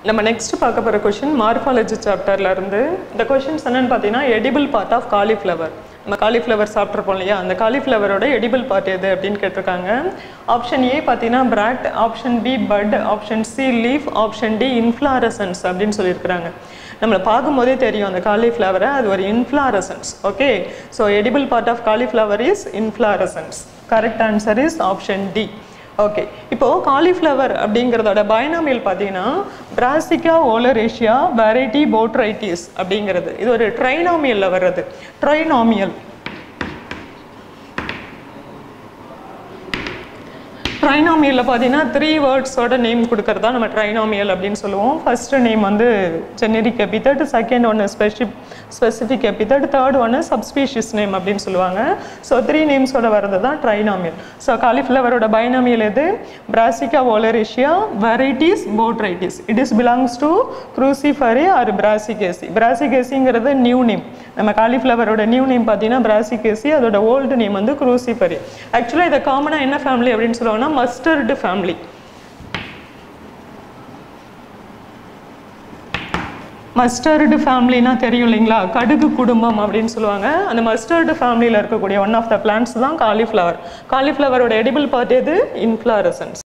நம்ம நெக்ஸ்ட் பார்க்க போகிற கொஷின் மார்ஃபாலஜி சாப்டர்ல இருந்து இந்த கொஷின்ஸ் என்னன்னு பார்த்தீங்கன்னா எடிபிள் பார்ட் ஆஃப் காலிஃப்ளவர் நம்ம காலிஃப்ளவர் சாப்பிட்ருப்போம் இல்லையா அந்த காலிஃப்ளவரோட எடிபிள் பார்ட் எது அப்படின்னு கேட்டிருக்காங்க ஆப்ஷன் ஏ பார்த்தீங்கன்னா bract option B bud option C leaf option D inflorescence அப்படின்னு சொல்லியிருக்கிறாங்க நம்மளை பார்க்கும்போதே தெரியும் அந்த காலிஃப்ளவரை அது ஒரு இன்ஃப்ளாரசன்ஸ் okay so edible part of cauliflower is inflorescence correct answer is option D okay இப்போ காலிஃப்ளவர் அப்படிங்கிறதோட பைனாமியல் பார்த்தீங்கன்னா பிராசிகா ஓலரேஷியா வெரைட்டி போட்ரைட்டிஸ் அப்படிங்கிறது இது ஒரு ட்ரைனாமியலில் வர்றது ட்ரைனாமியல் ட்ரைனாமியலில் பார்த்தீங்கன்னா த்ரீ வேர்ட்ஸோட நேம் கொடுக்கறதா நம்ம ட்ரைனாமியல் அப்படின்னு சொல்லுவோம் ஃபர்ஸ்ட் நேம் வந்து ஜெனரிக் எபித்தட் செகண்ட் ஒன்று ஸ்பெசிஃபிக் ஸ்பெசிஃபிக் எபித்தட் தேர்ட் ஒன்று சப்ஸ்பீஷிஸ் நேம் அப்படின்னு சொல்லுவாங்க ஸோ த்ரீ நேம்ஸோட வர்றது தான் ட்ரைனாமியல் ஸோ காலிஃப்ளவரோட பைனாமியல் எது brassica oleracea varieties botrytis it is belongs to cruciferae or brassicaceae பிராசிகேசிங்கிறது நியூ நேம் நம்ம காலிஃப்ளவரோட நியூ நேம் பார்த்தீங்கன்னா பிராசிகேசி அதோட ஓல்டு நேம் வந்து க்ரூசிஃபரி ஆக்சுவலாக இதை காமனாக என்ன ஃபேமிலி அப்படின்னு சொல்லுவாங்கன்னா மஸ்டர்டு ஃபேமிலி மஸ்டர்டு ஃபேமிலினா தெரியும் இல்லைங்களா கடுகு குடும்பம் அப்படின்னு சொல்லுவாங்க அந்த மஸ்டர்டு ஃபேமிலியில் இருக்கக்கூடிய ஒன் ஆஃப் த பிளான்ஸ் தான் காலிஃப்ளவர் காலிஃப்ளவரோட எடிபிள் பார்ட் எது இன்ஃப்ளாரசன்ஸ்